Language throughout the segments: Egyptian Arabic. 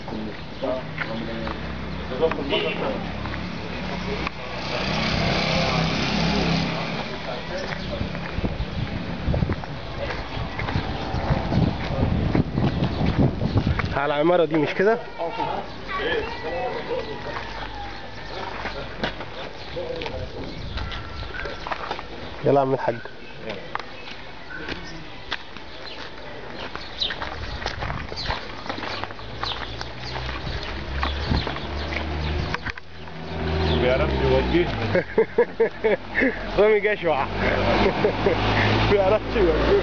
على العمارة دي مش كده؟ يلا يا عم الحاج بيعرفش يوجهني رامي جشع بيعرفش يوجه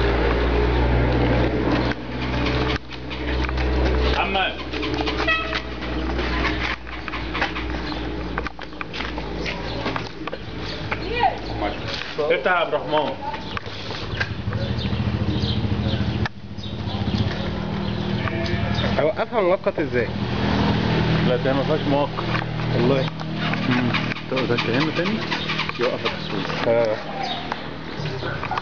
محمد افتح يا عبد الرحمن اوقفها مؤقت ازاي؟ لا ده ما فيهاش مؤقت والله تقدر تهمه تاني يوقف التصوير اه